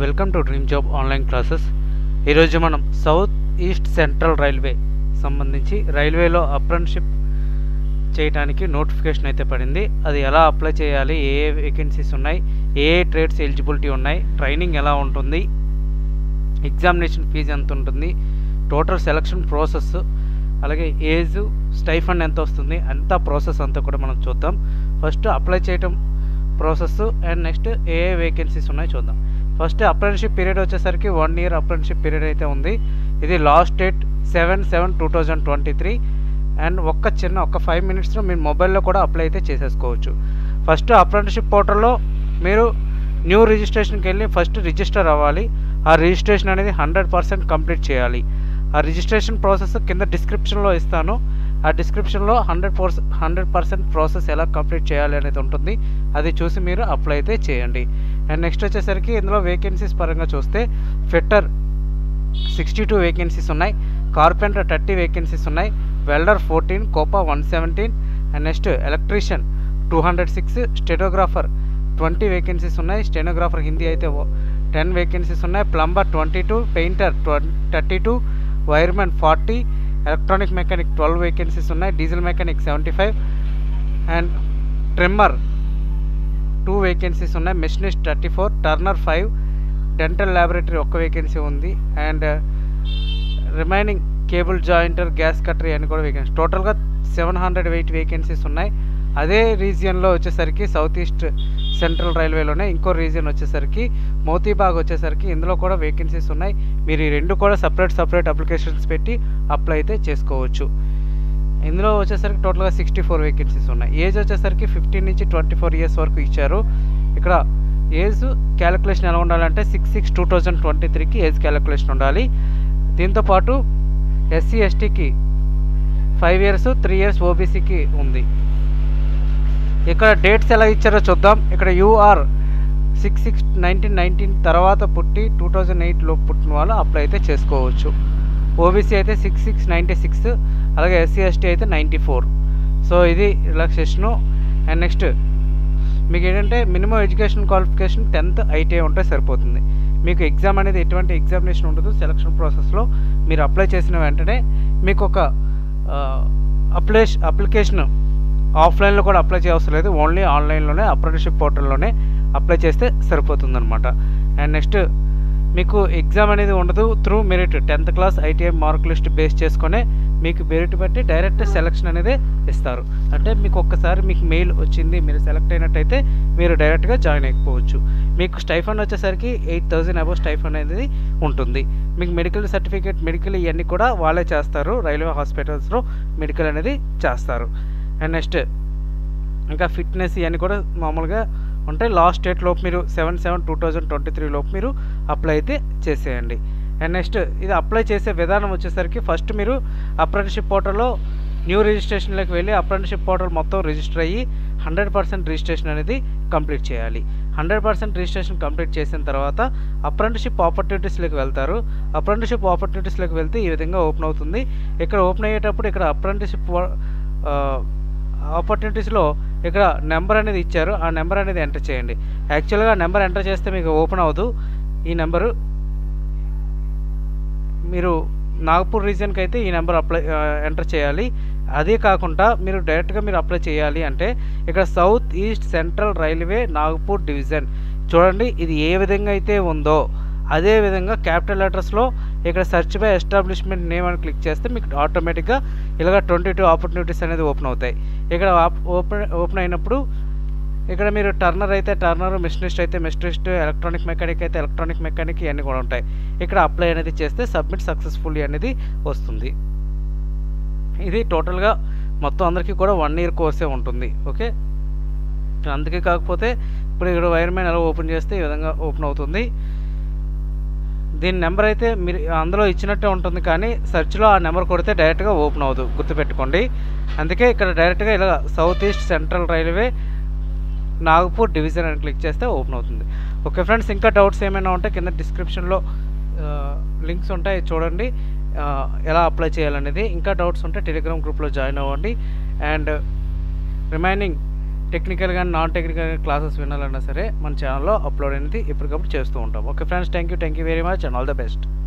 welcome to dream job online classes ఈరోజు మనం south east central railway సంబంధించి రైల్వేలో అప్రెంటిషిప్ చేయడానికి నోటిఫికేషన్ అయితే పడింది అది ఎలా అప్లై చేయాలి ఏ ఏ వేకెన్సీస్ ఉన్నాయి ఏ ఏ ట్రేడ్స్ ఎలిజిబిలిటీ ఉన్నాయి ట్రైనింగ్ ఎలా ఉంటుంది ఎగ్జామినేషన్ ఫీజు ఎంత ఉంటుంది టోటల్ సెలక్షన్ ప్రాసెస్ అలాగే ఏజ్ స్టైఫండ్ ఎంత వస్తుంది అంతా ప్రాసెస్ అంతా కూడా మనం చూద్దాం ఫస్ట్ అప్లై చేయటం ప్రాసెస్ అండ్ నెక్స్ట్ ఏ ఏ వేకెన్సీస్ ఉన్నాయో చూద్దాం ఫస్ట్ అప్రెంటిషిప్ పీరియడ్ వచ్చేసరికి వన్ ఇయర్ అప్రెంటిషిప్ పీరియడ్ అయితే ఉంది ఇది last date seven seven two thousand twenty three and ఒక్క చిన్న ఒక ఫైవ్ మినిట్స్లో మీరు మొబైల్లో కూడా అప్లై అయితే చేసేసుకోవచ్చు ఫస్ట్ అప్రెంటిషిప్ పోర్టల్లో మీరు న్యూ రిజిస్ట్రేషన్కి వెళ్ళి ఫస్ట్ రిజిస్టర్ అవ్వాలి ఆ రిజిస్ట్రేషన్ అనేది హండ్రెడ్ పర్సెంట్ కంప్లీట్ చేయాలి ఆ రిజిస్ట్రేషన్ ప్రాసెస్ కింద డిస్క్రిప్షన్లో ఇస్తాను ఆ డిస్క్రిప్షన్లో హండ్రెడ్ పర్సె హండ్రెడ్ పర్సెంట్ ప్రాసెస్ ఎలా కంప్లీట్ చేయాలి అనేది ఉంటుంది అది చూసి మీరు అప్లై అయితే చేయండి అండ్ నెక్స్ట్ వచ్చేసరికి ఇందులో వేకెన్సీస్ పరంగా చూస్తే ఫిట్టర్ సిక్స్టీ టూ వేకెన్సీస్ ఉన్నాయి కార్పెంటర్ థర్టీ వేకెన్సీస్ ఉన్నాయి welder fourteen COPA one seventeen and next electrician two hundred six stenographer twenty vacancies ఉన్నాయి స్టెనోగ్రాఫర్ హిందీ అయితే టెన్ వేకెన్సీస్ ఉన్నాయి ప్లంబర్ ట్వంటీ టూ పెయింటర్ ట్వం thirty two wiremen forty electronic mechanic twelve vacancies ఉన్నాయి diesel mechanic seventy five and trimmer two vacancies ఉన్నాయి machinist thirty four turner five dental laboratory ఒక్క vacancy ఉంది and remaining cable joinder gas cutter అని కూడా vacancy టోటల్గా seven hundred eight vacancies ఉన్నాయి అదే రీజియన్లో వచ్చేసరికి సౌత్ ఈస్ట్ సెంట్రల్ రైల్వేలోనే ఇంకో రీజియన్ వచ్చేసరికి మోతీబాగ్ వచ్చేసరికి ఇందులో కూడా వేకెన్సీస్ ఉన్నాయి మీరు ఈ రెండు కూడా సపరేట్ సపరేట్ అప్లికేషన్స్ పెట్టి అప్లై అయితే చేసుకోవచ్చు ఇందులో వచ్చేసరికి టోటల్గా సిక్స్టీ ఫోర్ వేకెన్సీస్ ఉన్నాయి ఏజ్ వచ్చేసరికి ఫిఫ్టీన్ నుంచి ట్వంటీ ఫోర్ ఇయర్స్ వరకు ఇచ్చారు ఇక్కడ ఏజ్ క్యాలిక్యులేషన్ ఎలా ఉండాలంటే six six two thousand twenty త్రీకి ఏజ్ క్యాలిక్యులేషన్ ఉండాలి దీంతోపాటు ఎస్సీ ఎస్టీకి ఫైవ్ ఇయర్స్ త్రీ ఇయర్స్ ఓబీసీకి ఉంది ఇక్కడ డేట్స్ ఎలా ఇచ్చారో చూద్దాం ఇక్కడ UR six six nineteen nineteen తర్వాత పుట్టి టూ థౌజండ్ ఎయిట్లో పుట్టిన వాళ్ళు అప్లై అయితే చేసుకోవచ్చు ఓబీసీ అయితే సిక్స్ సిక్స్ నైంటీ సిక్స్ అలాగే ఎస్సీ ఎస్టీ అయితే నైంటీ ఫోర్ సో ఇది రిలాక్సేషను అండ్ నెక్స్ట్ మీకు ఏంటంటే minimum education qualification tenth ITI ఉంటే సరిపోతుంది మీకు ఎగ్జామ్ అనేది ఎటువంటి ఎగ్జామినేషన్ ఉండదు సెలక్షన్ ప్రాసెస్లో మీరు అప్లై చేసిన వెంటనే మీకు ఒక అప్లై అప్లికేషన్ ఆఫ్లైన్లో కూడా అప్లై చేయవసరం లేదు ఓన్లీ ఆన్లైన్లోనే అప్రెంటిషిప్ పోర్టల్లోనే అప్లై చేస్తే సరిపోతుందన్నమాట అండ్ నెక్స్ట్ మీకు ఎగ్జామ్ అనేది ఉండదు through merit tenth class ITI mark list base చేసుకొని మీకు మెరిట్ బట్టి డైరెక్ట్ సెలక్షన్ అనేది ఇస్తారు అంటే మీకు ఒక్కసారి మీకు మెయిల్ వచ్చింది మీరు సెలెక్ట్ అయినట్టయితే మీరు డైరెక్ట్గా జాయిన్ అయిపోవచ్చు మీకు స్టైఫండ్ వచ్చేసరికి ఎయిట్ థౌజండ్ అబౌవ్ స్టైఫండ్ అనేది ఉంటుంది మీకు మెడికల్ సర్టిఫికేట్ మెడికల్ ఇవన్నీ కూడా వాళ్ళే చేస్తారు రైల్వే హాస్పిటల్స్లో మెడికల్ అనేది చేస్తారు అండ్ నెక్స్ట్ ఇంకా ఫిట్నెస్ ఇవన్నీ కూడా మామూలుగా ఉంటాయి లాస్ట్ డేట్ లోపు మీరు seven seven two thousand twenty three లోపు మీరు అప్లై అయితే చేసేయండి అండ్ నెక్స్ట్ ఇది అప్లై చేసే విధానం వచ్చేసరికి ఫస్ట్ మీరు అప్రెంటిషిప్ పోర్టల్లో న్యూ రిజిస్ట్రేషన్లోకి వెళ్ళి అప్రెంటిషిప్ పోర్టల్ మొత్తం రిజిస్టర్ అయ్యి హండ్రెడ్ పర్సెంట్ రిజిస్ట్రేషన్ అనేది కంప్లీట్ చేయాలి హండ్రెడ్ పర్సెంట్ రిజిస్ట్రేషన్ కంప్లీట్ చేసిన తర్వాత అప్రెంటిషిప్ ఆపర్చునిటీస్లోకి వెళ్తారు అప్రెంటిషిప్ ఆపర్చునిటీస్లోకి వెళ్తే ఈ విధంగా ఓపెన్ అవుతుంది ఇక్కడ ఓపెన్ అయ్యేటప్పుడు ఇక్కడ అప్రెంటిషిప్ ఆపర్చునిటీస్లో ఇక్కడ నెంబర్ అనేది ఇచ్చారు ఆ నెంబర్ అనేది ఎంటర్ చేయండి యాక్చువల్గా నెంబర్ ఎంటర్ చేస్తే మీకు ఓపెన్ అవ్వదు ఈ నెంబరు మీరు నాగపూర్ రీజియన్కి అయితే ఈ నెంబర్ అప్లై ఎంటర్ చేయాలి అదే కాకుండా మీరు డైరెక్ట్గా మీరు అప్లై చేయాలి అంటే ఇక్కడ south east central railway Nagpur division చూడండి ఇది ఏ విధంగా అయితే ఉందో అదే విధంగా క్యాపిటల్ లెటర్స్లో ఇక్కడ సెర్చ్ బై ఎస్టాబ్లిష్మెంట్ నేమ్ అని క్లిక్ చేస్తే మీకు ఆటోమేటిక్గా ఇలాగ ట్వంటీ టూ ఆపర్చునిటీస్ అనేది ఓపెన్ అవుతాయి ఇక్కడ ఓపెన్ ఓపెన్ అయినప్పుడు ఇక్కడ మీరు టర్నర్ అయితే టర్నర్ మిషనిస్ట్ అయితే మిషనిస్ట్ ఎలక్ట్రానిక్ మెకానిక్ అయితే ఎలక్ట్రానిక్ మెకానిక్ ఇవన్నీ కూడా ఉంటాయి ఇక్కడ అప్లై అనేది చేస్తే సబ్మిట్ సక్సెస్ఫుల్లీ అనేది వస్తుంది ఇది టోటల్గా మొత్తం అందరికీ కూడా వన్ ఇయర్ కోర్సే ఉంటుంది ఓకే అందుకే కాకపోతే ఇప్పుడు ఇక్కడ వైర్మెన్ ఎలా ఓపెన్ చేస్తే ఈ విధంగా ఓపెన్ అవుతుంది దీని నెంబర్ అయితే మీరు అందులో ఇచ్చినట్టే ఉంటుంది కానీ సెర్చ్లో ఆ నెంబర్ కొడితే డైరెక్ట్గా ఓపెన్ అవ్వదు గుర్తుపెట్టుకోండి అందుకే ఇక్కడ డైరెక్ట్గా ఇలా south east central railway Nagpur division అని క్లిక్ చేస్తే ఓపెన్ అవుతుంది ఓకే ఫ్రెండ్స్ ఇంకా డౌట్స్ ఏమైనా ఉంటే కింద డిస్క్రిప్షన్లో లింక్స్ ఉంటాయి చూడండి ఎలా అప్లై చేయాలనేది ఇంకా డౌట్స్ ఉంటే టెలిగ్రామ్ గ్రూప్లో జాయిన్ అవ్వండి అండ్ రిమైనింగ్ టెక్నికల్ కానీ నాన్ టెక్నికల్ క్లాసెస్ వినాలన్నా సరే మన ఛానల్లో అప్లోడ్ అనేది ఎప్పటికప్పుడు చేస్తూ ఉంటాం okay friends thank you thank you very much and all the best